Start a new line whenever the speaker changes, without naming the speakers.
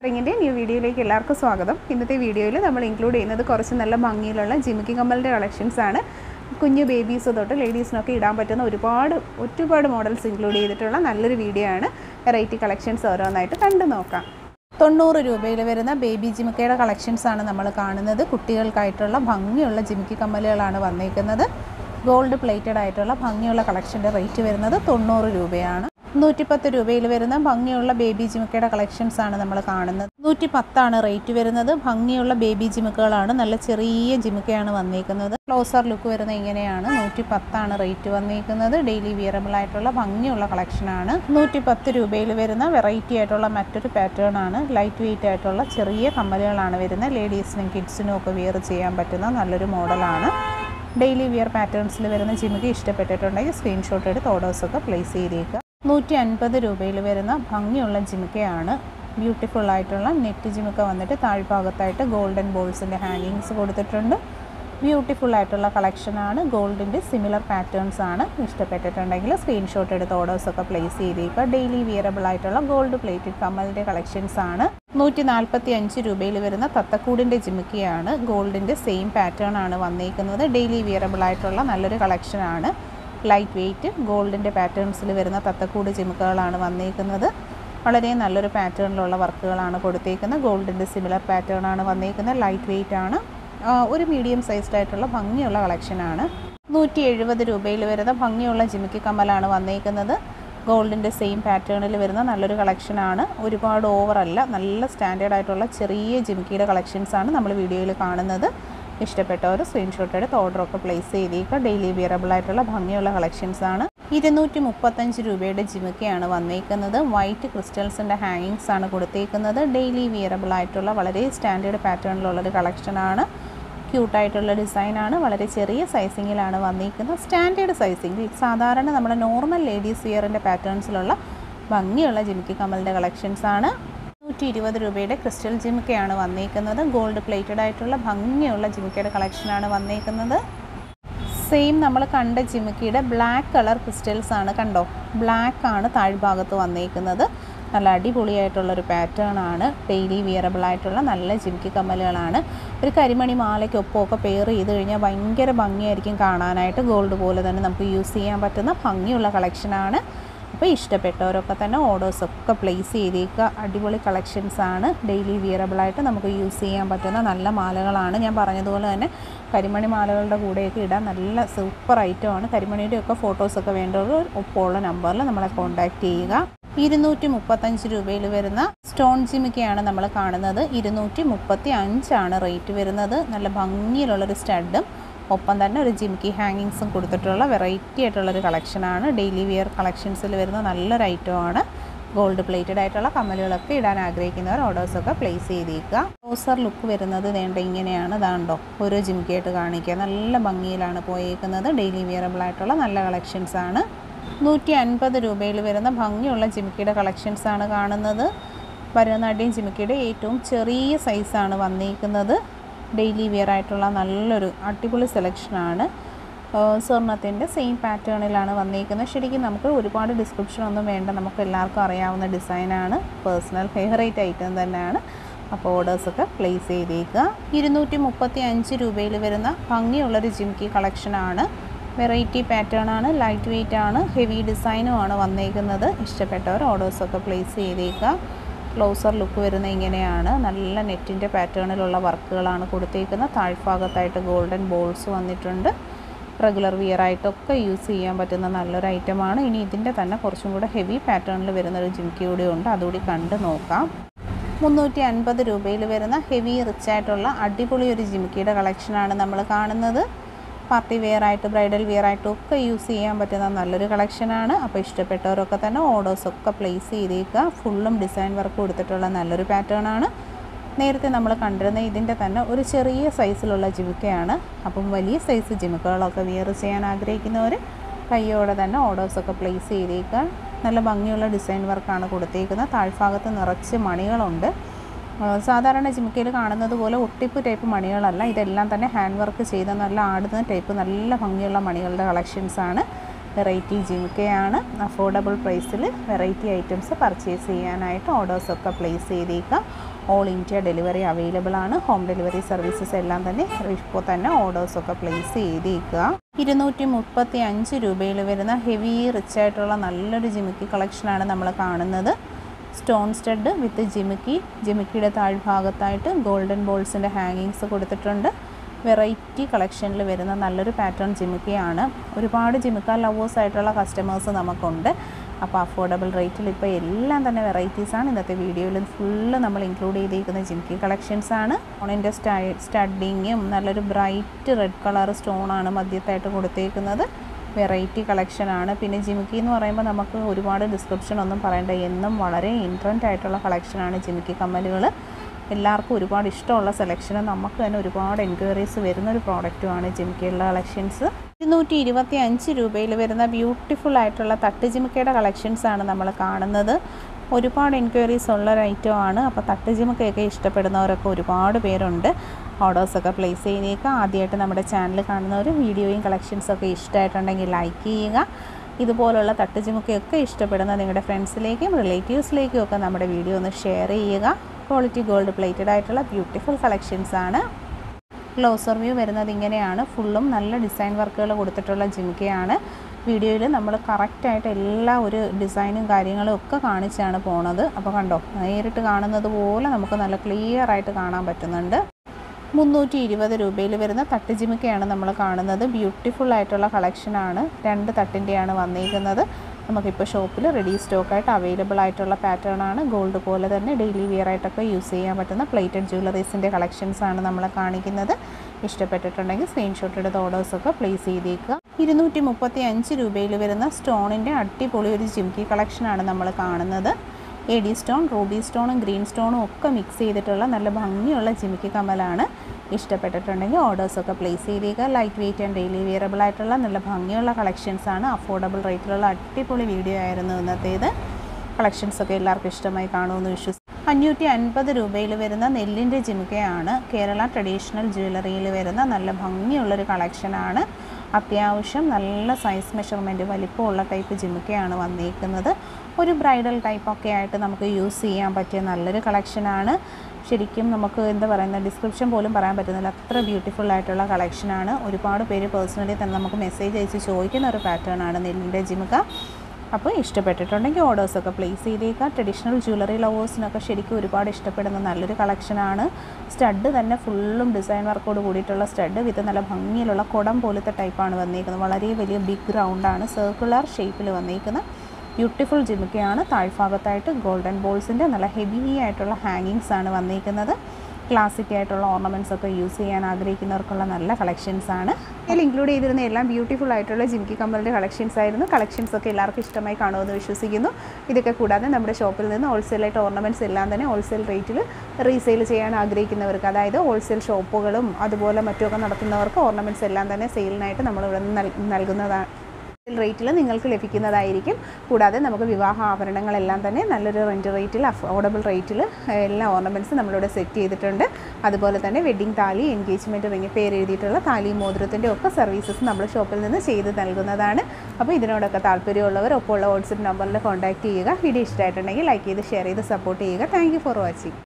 റിങ്ങിൻ്റെ new വീഡിയോയിലേക്ക് എല്ലാവർക്കും സ്വാഗതം ഇന്നത്തെ വീഡിയോയിൽ നമ്മൾ ഇൻക്ലൂഡ് ചെയ്യുന്നത് കുറച്ച് നല്ല ഭംഗിയിലുള്ള ജിമിക്കി കമ്മലിൻ്റെ കളക്ഷൻസ് ആണ് കുഞ്ഞു ബേബീസ് തൊട്ട് ലേഡീസിനൊക്കെ ഇടാൻ പറ്റുന്ന ഒരുപാട് ഒരുപാട് മോഡൽസ് ഇൻക്ലൂഡ് ചെയ്തിട്ടുള്ള നല്ലൊരു വീഡിയോ ആണ് വെറൈറ്റി കളക്ഷൻസ് ഓരോന്നായിട്ട് കണ്ടു നോക്കാം തൊണ്ണൂറ് രൂപയിൽ വരുന്ന ബേബി ജിമിക്കയുടെ കളക്ഷൻസ് ആണ് നമ്മൾ കാണുന്നത് കുട്ടികൾക്കായിട്ടുള്ള ഭംഗിയുള്ള ജിമിക്കി കമ്മലുകളാണ് വന്നേക്കുന്നത് ഗോൾഡ് പ്ലേറ്റഡ് ആയിട്ടുള്ള ഭംഗിയുള്ള കളക്ഷൻ്റെ റേറ്റ് വരുന്നത് തൊണ്ണൂറ് രൂപയാണ് നൂറ്റിപ്പത്ത് രൂപയിൽ വരുന്ന ഭംഗിയുള്ള ബേബി ജിമിക്കയുടെ കളക്ഷൻസ് ആണ് നമ്മൾ കാണുന്നത് നൂറ്റി പത്താണ് റേറ്റ് വരുന്നത് ഭംഗിയുള്ള ബേബി ജിമിക്കുകളാണ് നല്ല ചെറിയ ജിമിക്കയാണ് വന്നേക്കുന്നത് ക്ലോസർ ലുക്ക് വരുന്ന ഇങ്ങനെയാണ് നൂറ്റി പത്താണ് റേറ്റ് വന്നേക്കുന്നത് ഡെയിലി വിയറബിൾ ആയിട്ടുള്ള ഭംഗിയുള്ള കളക്ഷനാണ് നൂറ്റി പത്ത് രൂപയിൽ വരുന്ന വെറൈറ്റി ആയിട്ടുള്ള മറ്റൊരു പാറ്റേൺ ആണ് ലൈറ്റ് വെയിറ്റ് ആയിട്ടുള്ള ചെറിയ കമ്മലുകളാണ് വരുന്നത് ലേഡീസിനും കിഡ്സിനും ഒക്കെ വിയർ ചെയ്യാൻ പറ്റുന്ന നല്ലൊരു മോഡലാണ് ഡെയിലി വിയർ പാറ്റേൺസിൽ വരുന്ന ജിമിക്ക് ഇഷ്ടപ്പെട്ടിട്ടുണ്ടെങ്കിൽ സ്ക്രീൻഷോട്ട് എടുത്ത് ഓർഡേഴ്സൊക്കെ പ്ലേസ് ചെയ്തേക്കുക നൂറ്റി അൻപത് രൂപയിൽ വരുന്ന ഭംഗിയുള്ള ജിമിക്കയാണ് ബ്യൂട്ടിഫുൾ ആയിട്ടുള്ള നെറ്റ് ജിമിക്ക വന്നിട്ട് താഴ്ഭാഗത്തായിട്ട് ഗോൾഡൻ ബോൾസിൻ്റെ ഹാങ്ങിങ്സ് കൊടുത്തിട്ടുണ്ട് ബ്യൂട്ടിഫുൾ ആയിട്ടുള്ള കളക്ഷനാണ് ഗോൾഡിൻ്റെ സിമിലർ പാറ്റേൺസ് ആണ് ഇഷ്ടപ്പെട്ടിട്ടുണ്ടെങ്കിൽ സ്ക്രീൻഷോട്ട് എടുത്ത് ഓർഡേഴ്സൊക്കെ പ്ലേസ് ചെയ്തേക്കുക ഡെയിലി വിയറബിൾ ആയിട്ടുള്ള ഗോൾഡ് പ്ലേറ്റഡ് കമ്മലിൻ്റെ കളക്ഷൻസ് ആണ് നൂറ്റി നാൽപ്പത്തി അഞ്ച് രൂപയിൽ വരുന്ന തത്തക്കൂടിൻ്റെ ജിമിക്കിയാണ് ഗോൾഡിൻ്റെ സെയിം പാറ്റേൺ ആണ് വന്നേക്കുന്നത് ഡെയിലി വിയറബിൾ ആയിട്ടുള്ള നല്ലൊരു കളക്ഷനാണ് ലൈറ്റ് വെയ്റ്റ് ഗോൾഡിൻ്റെ പാറ്റേൺസിൽ വരുന്ന തത്തക്കൂട് ജിമിക്കുകളാണ് വന്നേക്കുന്നത് വളരെ നല്ലൊരു പാറ്റേണിലുള്ള വർക്കുകളാണ് കൊടുത്തേക്കുന്നത് ഗോൾഡിൻ്റെ സിമിലർ പാറ്റേൺ ആണ് വന്നേക്കുന്നത് ലൈറ്റ് വെയ്റ്റ് ആണ് ആ, ഒരു മീഡിയം സൈസ്ഡ് ആയിട്ടുള്ള ഭംഗിയുള്ള കളക്ഷനാണ് നൂറ്റി എഴുപത് രൂപയിൽ വരുന്ന ഭംഗിയുള്ള ജിമിക്കി കമ്മലാണ് വന്നേക്കുന്നത് ഗോൾഡിൻ്റെ സെയിം പാറ്റേണിൽ വരുന്ന നല്ലൊരു കളക്ഷനാണ് ഒരുപാട് ഓവറല്ല നല്ല സ്റ്റാൻഡേർഡ് ആയിട്ടുള്ള ചെറിയ ജിമിക്കിയുടെ കളക്ഷൻസാണ് നമ്മൾ വീഡിയോയിൽ കാണുന്നത് ഇഷ്ടപ്പെട്ടവർ സ്ക്രീൻഷോട്ട് എടുത്ത് ഓർഡറൊക്കെ പ്ലേസ് ചെയ്തേക്കുക ഡെയിലി വിയറബിൾ ആയിട്ടുള്ള ഭംഗിയുള്ള കളക്ഷൻസ് ആണ് ഇരുന്നൂറ്റി മുപ്പത്തഞ്ച് രൂപയുടെ ജിമിക്കയാണ് വന്നേക്കുന്നത് വൈറ്റ് ക്രിസ്റ്റൽസിൻ്റെ ഹാങ്ങിങ്സ് ആണ് കൊടുത്തേക്കുന്നത് ഡെയിലി വിയറബിൾ ആയിട്ടുള്ള വളരെ സ്റ്റാൻഡേർഡ് പാറ്റേണിലുള്ളൊരു കളക്ഷനാണ് ക്യൂട്ടായിട്ടുള്ള ഡിസൈനാണ് വളരെ ചെറിയ സൈസിങ്ങിലാണ് വന്നിരിക്കുന്നത് സ്റ്റാൻഡേർഡ് സൈസിങ്ങിൽ സാധാരണ നമ്മുടെ നോർമൽ ലേഡീസ് വിയറിൻ്റെ പാറ്റേൺസിലുള്ള ഭംഗിയുള്ള ജിമിക്കി കമലിൻ്റെ കളക്ഷൻസ് ആണ് നൂറ്റി ഇരുപത് രൂപയുടെ ക്രിസ്റ്റൽ ജിമിക്കയാണ് വന്നേക്കുന്നത് ഗോൾഡ് പ്ലേറ്റഡ് ആയിട്ടുള്ള ഭംഗിയുള്ള ജിമിക്കയുടെ കളക്ഷനാണ് വന്നേക്കുന്നത് സെയിം നമ്മൾ കണ്ട ജിമിക്കിയുടെ ബ്ലാക്ക് കളർ ക്രിസ്റ്റൽസ് ആണ് കണ്ടോ ബ്ലാക്ക് ആണ് താഴ്ഭാഗത്ത് വന്നേക്കുന്നത് നല്ല അടിപൊളിയായിട്ടുള്ളൊരു പാറ്റേൺ ആണ് ഡെയിലി വിയറബിൾ ആയിട്ടുള്ള നല്ല ജിമിക്കി കമ്മലുകളാണ് ഒരു കരിമണി മാലയ്ക്കൊപ്പമൊക്കെ പെയർ ചെയ്ത് കഴിഞ്ഞാൽ ഭയങ്കര ഭംഗിയായിരിക്കും കാണാനായിട്ട് ഗോൾഡ് പോലെ തന്നെ നമുക്ക് യൂസ് ചെയ്യാൻ പറ്റുന്ന ഭംഗിയുള്ള കളക്ഷനാണ് അപ്പോൾ ഇഷ്ടപ്പെട്ടവരൊക്കെ തന്നെ ഓർഡേഴ്സൊക്കെ പ്ലേസ് ചെയ്തേക്കുക അടിപൊളി കളക്ഷൻസ് ആണ് ഡെയിലി വിയറബിളായിട്ട് നമുക്ക് യൂസ് ചെയ്യാൻ പറ്റുന്ന നല്ല മാലകളാണ് ഞാൻ പറഞ്ഞതുപോലെ തന്നെ കരിമണി മാലകളുടെ കൂടെയൊക്കെ ഇടാൻ നല്ല സൂപ്പർ ഐറ്റമാണ് കരിമണിയുടെയൊക്കെ ഫോട്ടോസൊക്കെ വേണ്ടവർ ഒപ്പമുള്ള നമ്പറിൽ നമ്മളെ കോൺടാക്റ്റ് ചെയ്യുക ഇരുന്നൂറ്റി മുപ്പത്തഞ്ച് രൂപയിൽ വരുന്ന സ്റ്റോൺ ജിമിക്കയാണ് നമ്മൾ കാണുന്നത് ഇരുന്നൂറ്റി മുപ്പത്തി അഞ്ചാണ് റേറ്റ് വരുന്നത് നല്ല ഭംഗിയിലുള്ളൊരു സ്റ്റഡും ഒപ്പം തന്നെ ഒരു ജിമിക്കി ഹാങ്ങിങ്സും കൊടുത്തിട്ടുള്ള വെറൈറ്റി ആയിട്ടുള്ളൊരു കളക്ഷനാണ് ഡെയിലി വിയർ കളക്ഷൻസിൽ വരുന്ന നല്ലൊരു ഐറ്റമാണ് ഗോൾഡ് പ്ലേറ്റഡ് ആയിട്ടുള്ള കമ്മലുകളൊക്കെ ഇടാൻ ആഗ്രഹിക്കുന്നവർ ഓർഡേഴ്സൊക്കെ പ്ലേസ് ചെയ്തേക്കുക ക്ലോസർ ലുക്ക് വരുന്നത് വേണ്ട ഇങ്ങനെയാണ് ഇതാണ്ടോ ഓരോ ജിമിക്കായിട്ട് കാണിക്കുക നല്ല ഭംഗിയിലാണ് പോയേക്കുന്നത് ഡെയിലി വിയറബിൾ ആയിട്ടുള്ള നല്ല കളക്ഷൻസ് ആണ് നൂറ്റി അൻപത് രൂപയിൽ വരുന്ന ഭംഗിയുള്ള ജിമിക്കിയുടെ കളക്ഷൻസ് ആണ് കാണുന്നത് ഭരതനാട്യം ജിമിക്കിയുടെ ഏറ്റവും ചെറിയ സൈസാണ് വന്നിരിക്കുന്നത് ഡെയിലി വിയർ ആയിട്ടുള്ള നല്ലൊരു അടിപൊളി സെലക്ഷനാണ് സ്വർണത്തിൻ്റെ സെയിം പാറ്റേണിലാണ് വന്നിരിക്കുന്നത് ശരിക്കും നമുക്ക് ഒരുപാട് ഡിസ്ക്രിപ്ഷൻ ഒന്നും വേണ്ട നമുക്ക് എല്ലാവർക്കും അറിയാവുന്ന ഡിസൈനാണ് പേഴ്സണൽ ഫേവറേറ്റ് ഐറ്റം തന്നെയാണ് അപ്പോൾ ഓർഡേഴ്സൊക്കെ പ്ലേസ് ചെയ്തേക്കുക ഇരുന്നൂറ്റി മുപ്പത്തി അഞ്ച് രൂപയിൽ വരുന്ന ഭംഗിയുള്ളൊരു ജിംക്കി കളക്ഷനാണ് വെറൈറ്റി പാറ്റേൺ ആണ് ലൈറ്റ് വെയിറ്റ് ആണ് ഹെവി ഡിസൈനും ആണ് വന്നേക്കുന്നത് ഇഷ്ടപ്പെട്ടവർ ഓർഡേഴ്സൊക്കെ പ്ലേസ് ചെയ്തേക്കുക ക്ലോസർ ലുക്ക് വരുന്ന ഇങ്ങനെയാണ് നല്ല നെറ്റിൻ്റെ പാറ്റേണിലുള്ള വർക്കുകളാണ് കൊടുത്തേക്കുന്നത് താഴ്ഭാഗത്തായിട്ട് ഗോൾഡൻ ബോൾസ് വന്നിട്ടുണ്ട് റെഗുലർ വിയർ ആയിട്ടൊക്കെ യൂസ് ചെയ്യാൻ പറ്റുന്ന നല്ലൊരു ഐറ്റമാണ് ഇനി ഇതിൻ്റെ തന്നെ കുറച്ചും കൂടെ ഹെവി പാറ്റേണിൽ വരുന്ന ഒരു ജിംക്കി കൂടി ഉണ്ട് അതുകൂടി കണ്ട് നോക്കാം മുന്നൂറ്റി അൻപത് രൂപയിൽ വരുന്ന ഹെവി റിച്ച് ആയിട്ടുള്ള അടിപൊളി ഒരു ജിമിക്കിയുടെ കളക്ഷനാണ് നമ്മൾ കാണുന്നത് പാർട്ടി വെയർ ആയിട്ട് ബ്രൈഡൽ വെയർ ആയിട്ടും ഒക്കെ യൂസ് ചെയ്യാൻ പറ്റുന്ന നല്ലൊരു കളക്ഷനാണ് അപ്പോൾ ഇഷ്ടപ്പെട്ടവരൊക്കെ തന്നെ ഓർഡേഴ്സൊക്കെ പ്ലേസ് ചെയ്തേക്കുക ഫുള്ളും ഡിസൈൻ വർക്ക് കൊടുത്തിട്ടുള്ള നല്ലൊരു പാറ്റേൺ ആണ് നേരത്തെ നമ്മൾ കണ്ടിരുന്ന ഇതിൻ്റെ തന്നെ ഒരു ചെറിയ സൈസിലുള്ള ജിമിക്കയാണ് അപ്പം വലിയ സൈസ് ജിമിക്കുകളൊക്കെ വിയർ ചെയ്യാൻ ആഗ്രഹിക്കുന്നവർ കയ്യോടെ തന്നെ ഓർഡേഴ്സൊക്കെ പ്ലേസ് ചെയ്തേക്കുക നല്ല ഭംഗിയുള്ള ഡിസൈൻ വർക്കാണ് കൊടുത്തേക്കുന്നത് താഴ്ഭാഗത്ത് നിറച്ച് മണികളുണ്ട് ആ, സാധാരണ ജിമിക്കയിൽ കാണുന്നത് പോലെ ഒട്ടിപ്പ് ടൈപ്പ് മണികളല്ല ഇതെല്ലാം തന്നെ ഹാൻഡ് വർക്ക് ചെയ്ത നല്ല ആടുന്ന ടൈപ്പ് നല്ല ഭംഗിയുള്ള മണികളുടെ കളക്ഷൻസാണ് വെറൈറ്റി ജിമിക്കയാണ് അഫോർഡബിൾ പ്രൈസിൽ വെറൈറ്റി ഐറ്റംസ് പർച്ചേസ് ചെയ്യാനായിട്ട് ഓർഡേഴ്സൊക്കെ പ്ലേസ് ചെയ്തേക്കാം ഓൾ ഇന്ത്യ ഡെലിവറി അവൈലബിൾ ആണ് ഹോം ഡെലിവറി സർവീസസ് എല്ലാം തന്നെ ഇപ്പോൾ തന്നെ ഓർഡേഴ്സൊക്കെ പ്ലേസ് ചെയ്തേക്കുക ഇരുന്നൂറ്റി മുപ്പത്തി അഞ്ച് രൂപയിൽ വരുന്ന ഹെവി റിച്ച് ആയിട്ടുള്ള നല്ലൊരു ജിമിക്കി കളക്ഷനാണ് നമ്മൾ കാണുന്നത് സ്റ്റോൺ സ്റ്റഡ് വിത്ത് ജിമിക്കി ജിമിക്കിയുടെ താഴ്ഭാഗത്തായിട്ട് ഗോൾഡൻ ബോൾസിൻ്റെ ഹാങ്ങിങ്സ് കൊടുത്തിട്ടുണ്ട് വെറൈറ്റി കളക്ഷനിൽ വരുന്ന നല്ലൊരു പാറ്റേൺ ജിമിക്കിയാണ് ഒരുപാട് ജിമിക്ക ലവേഴ്സ് ആയിട്ടുള്ള കസ്റ്റമേഴ്സ് നമുക്കുണ്ട് അപ്പോൾ അഫോർഡബിൾ റേറ്റിൽ ഇപ്പോൾ എല്ലാം തന്നെ വെറൈറ്റീസാണ് ഇന്നത്തെ വീഡിയോയിൽ ഫുള്ള് നമ്മൾ ഇൻക്ലൂഡ് ചെയ്തിരിക്കുന്ന ജിമിക്കി കളക്ഷൻസ് ആണ് ഓണിൻ്റെ സ്റ്റൈ സ്റ്റഡിങ്ങും നല്ലൊരു ബ്രൈറ്റ് റെഡ് കളർ സ്റ്റോണാണ് മധ്യത്തായിട്ട് കൊടുത്തേക്കുന്നത് വെറൈറ്റി കളക്ഷനാണ് പിന്നെ ജിമിക്കി എന്ന് പറയുമ്പോൾ നമുക്ക് ഒരുപാട് ഡിസ്ക്രിപ്ഷൻ ഒന്നും പറയേണ്ട എന്നും വളരെ ഇൻട്രൻറ്റ് ആയിട്ടുള്ള കളക്ഷനാണ് ജിമിക്കി കമ്മലുകൾ എല്ലാവർക്കും ഒരുപാട് ഇഷ്ടമുള്ള സെലക്ഷന് നമുക്ക് തന്നെ ഒരുപാട് എൻക്വയറീസ് വരുന്ന ഒരു പ്രോഡക്റ്റുമാണ് ജിമിക്കയുള്ള കളക്ഷൻസ് ഇരുന്നൂറ്റി ഇരുപത്തി അഞ്ച് രൂപയിൽ വരുന്ന ബ്യൂട്ടിഫുൾ ആയിട്ടുള്ള തട്ട് ജിമിക്കയുടെ കളക്ഷൻസ് ആണ് നമ്മൾ കാണുന്നത് ഒരുപാട് എൻക്വയറീസ് ഉള്ള ഒരു ഐറ്റം ആണ് അപ്പോൾ തട്ട് ജിമിക്കയൊക്കെ ഇഷ്ടപ്പെടുന്നവരൊക്കെ ഒരുപാട് പേരുണ്ട് ഓർഡേഴ്സൊക്കെ പ്ലേസ് ചെയ്യുന്നേക്കുക ആദ്യമായിട്ട് നമ്മുടെ ചാനൽ കാണുന്നവർ വീഡിയോയും കളക്ഷൻസൊക്കെ ഇഷ്ടമായിട്ടുണ്ടെങ്കിൽ ലൈക്ക് ചെയ്യുക ഇതുപോലുള്ള തട്ടുചുമുക്കയൊക്കെ ഇഷ്ടപ്പെടുന്ന നിങ്ങളുടെ ഫ്രണ്ട്സിലേക്കും റിലേറ്റീവ്സിലേക്കും ഒക്കെ നമ്മുടെ വീഡിയോ ഒന്ന് ഷെയർ ചെയ്യുക ക്വാളിറ്റി ഗോൾഡ് പ്ലേറ്റഡ് ആയിട്ടുള്ള ബ്യൂട്ടിഫുൾ കളക്ഷൻസ് ആണ് ക്ലോസർ വ്യൂ വരുന്നത് ഇങ്ങനെയാണ് ഫുള്ളും നല്ല ഡിസൈൻ വർക്കുകൾ കൊടുത്തിട്ടുള്ള ജിമിക്കയാണ് വീഡിയോയിൽ നമ്മൾ കറക്റ്റായിട്ട് എല്ലാ ഒരു ഡിസൈനും കാര്യങ്ങളും ഒക്കെ കാണിച്ചാണ് പോണത് അപ്പോൾ കണ്ടോ നേരിട്ട് കാണുന്നത് പോലെ നമുക്ക് നല്ല ക്ലിയർ ആയിട്ട് കാണാൻ പറ്റുന്നുണ്ട് മുന്നൂറ്റി ഇരുപത് രൂപയിൽ വരുന്ന തട്ട് ജിമിക്കയാണ് നമ്മൾ കാണുന്നത് ബ്യൂട്ടിഫുൾ ആയിട്ടുള്ള കളക്ഷനാണ് രണ്ട് തട്ടിൻ്റെയാണ് വന്നിരിക്കുന്നത് നമുക്കിപ്പോൾ ഷോപ്പിൽ റെഡി സ്റ്റോക്കായിട്ട് അവൈലബിൾ ആയിട്ടുള്ള പാറ്റേൺ ആണ് ഗോൾഡ് പോലെ തന്നെ ഡെയിലി വിയർ ആയിട്ടൊക്കെ യൂസ് ചെയ്യാൻ പറ്റുന്ന പ്ലേറ്റഡ് ജ്വല്ലറീസിൻ്റെ കളക്ഷൻസ് ആണ് നമ്മൾ കാണിക്കുന്നത് ഇഷ്ടപ്പെട്ടിട്ടുണ്ടെങ്കിൽ സ്ക്രീൻഷോട്ട് എടുത്ത് ഓർഡേഴ്സൊക്കെ പ്ലേസ് ചെയ്തേക്കുക ഇരുന്നൂറ്റി മുപ്പത്തി അഞ്ച് രൂപയിൽ വരുന്ന സ്റ്റോണിൻ്റെ അടിപൊളി ഒരു ജിംകി കളക്ഷനാണ് നമ്മൾ കാണുന്നത് എ ഡി സ്റ്റോൺ റൂബി സ്റ്റോണും ഗ്രീൻ സ്റ്റോണും ഒക്കെ മിക്സ് ചെയ്തിട്ടുള്ള നല്ല ഭംഗിയുള്ള ജിമിക്കി കമ്മലാണ് ഇഷ്ടപ്പെട്ടിട്ടുണ്ടെങ്കിൽ ഓർഡേഴ്സൊക്കെ പ്ലേസ് ചെയ്തേക്കുക light weight and daily wearable ആയിട്ടുള്ള നല്ല ഭംഗിയുള്ള കളക്ഷൻസ് ആണ് അഫോർഡബിൾ റേറ്റിലുള്ള അടിപൊളി വീഡിയോ ആയിരുന്നു ഇന്നത്തേത് കളക്ഷൻസൊക്കെ എല്ലാവർക്കും ഇഷ്ടമായി കാണുമെന്ന് വിശ്വസിക്കുന്നു അഞ്ഞൂറ്റി അൻപത് രൂപയിൽ വരുന്ന നെല്ലിൻ്റെ ജിമിക്കയാണ് കേരള ട്രഡീഷണൽ ജ്വല്ലറിയിൽ വരുന്ന നല്ല ഭംഗിയുള്ളൊരു കളക്ഷനാണ് അത്യാവശ്യം നല്ല സൈസ് മെഷർമെൻറ്റ് വലിപ്പമുള്ള ടൈപ്പ് ജിമിക്കയാണ് വന്നിരിക്കുന്നത് ഒരു ബ്രൈഡൽ ടൈപ്പൊക്കെ ആയിട്ട് നമുക്ക് യൂസ് ചെയ്യാൻ പറ്റിയ നല്ലൊരു കളക്ഷനാണ് ശരിക്കും നമുക്ക് എന്താ പറയുന്ന ഡിസ്ക്രിപ്ഷൻ പോലും പറയാൻ പറ്റുന്നില്ല അത്ര ബ്യൂട്ടിഫുൾ ആയിട്ടുള്ള കളക്ഷനാണ് ഒരുപാട് പേര് പേഴ്സണലി തന്നെ നമുക്ക് മെസ്സേജ് അയച്ച് ചോദിക്കുന്ന ഒരു പാറ്റേൺ ആണ് നെല്ലിൻ്റെ ജിമിക്ക അപ്പോൾ ഇഷ്ടപ്പെട്ടിട്ടുണ്ടെങ്കിൽ ഓർഡേഴ്സൊക്കെ പ്ലേസ് ചെയ്തേക്കുക ട്രഡീഷണൽ ജ്വല്ലറി ലവേഴ്സിനൊക്കെ ശരിക്കും ഒരുപാട് ഇഷ്ടപ്പെടുന്ന നല്ലൊരു കളക്ഷനാണ് സ്റ്റഡ് തന്നെ ഫുള്ളും ഡിസൈൻ വർക്കോട് കൂടിയിട്ടുള്ള സ്റ്റഡ് വിത്ത് നല്ല ഭംഗിയിലുള്ള കുടം പോലത്തെ ടൈപ്പാണ് വന്നിരിക്കുന്നത് വളരെ വലിയ ബിഗ് റൗണ്ടാണ് സർക്കുലർ ഷേപ്പിൽ വന്നിരിക്കുന്ന ബ്യൂട്ടിഫുൾ ജിമിക്കയാണ് താഴ്ഭാഗത്തായിട്ട് ഗോൾഡൻ ബോൾസിൻ്റെ നല്ല ഹെവി ആയിട്ടുള്ള ഹാങ്ങിങ്സ് ആണ് വന്നിരിക്കുന്നത് ക്ലാസിക് ആയിട്ടുള്ള ഓർണമെൻറ്റ്സ് ഒക്കെ യൂസ് ചെയ്യാൻ ആഗ്രഹിക്കുന്നവർക്കുള്ള നല്ല കളക്ഷൻസ് ആണ് ഇതിൽ ഇൻക്ലൂഡ് ചെയ്തിരുന്ന എല്ലാം ബ്യൂട്ടിഫുൾ ആയിട്ടുള്ള ജിംകി കമ്മലിൻ്റെ കളക്ഷൻസ് ആയിരുന്നു കളക്ഷൻസ് ഒക്കെ എല്ലാവർക്കും ഇഷ്ടമായി കാണുമെന്ന് വിശ്വസിക്കുന്നു ഇതൊക്കെ കൂടാതെ നമ്മുടെ ഷോപ്പിൽ നിന്ന് ഹോൾസെയിലായിട്ട് ഓർണമെൻറ്റ്സ് എല്ലാം തന്നെ ഹോൾസെയിൽ റേറ്റിൽ റീസെയിൽ ചെയ്യാൻ ആഗ്രഹിക്കുന്നവർക്ക് അതായത് ഹോൾസെയിൽ ഷോപ്പുകളും അതുപോലെ മറ്റുമൊക്കെ നടത്തുന്നവർക്ക് ഓർണമെൻറ്റ്സ് എല്ലാം തന്നെ സെയിലിനായിട്ട് നമ്മൾ ഇവിടെ നിന്ന് നൽ- നൽകുന്നതാണ് റേറ്റിൽ നിങ്ങൾക്ക് ലഭിക്കുന്നതായിരിക്കും കൂടാതെ നമുക്ക് വിവാഹ ആഭരണങ്ങളെല്ലാം തന്നെ നല്ലൊരു റെൻറ്റ് റേറ്റിൽ അഫോർഡബിൾ റേറ്റിൽ എല്ലാ ഓർണമെൻറ്റ്സ് നമ്മളിവിടെ സെറ്റ് ചെയ്തിട്ടുണ്ട് അതുപോലെ തന്നെ വെഡ്ഡിംഗ് താലി എൻഗേജ്മെൻറ്റ് റിങ് പേര് എഴുതിയിട്ടുള്ള താലി മോതിരത്തിൻ്റെ ഒക്കെ സർവീസസ് നമ്മൾ ഷോപ്പിൽ നിന്ന് ചെയ്ത് നൽകുന്നതാണ് അപ്പോൾ ഇതിനോടൊക്കെ താല്പര്യമുള്ളവർ ഒപ്പമുള്ള വാട്സപ്പ് നമ്പറിൽ കോൺടാക്റ്റ് ചെയ്യുക വീഡിയോ ഇഷ്ടമായിട്ടുണ്ടെങ്കിൽ ലൈക്ക് ചെയ്ത് ഷെയർ ചെയ്ത് സപ്പോർട്ട് ചെയ്യുക താങ്ക് ഫോർ വാച്ചിങ്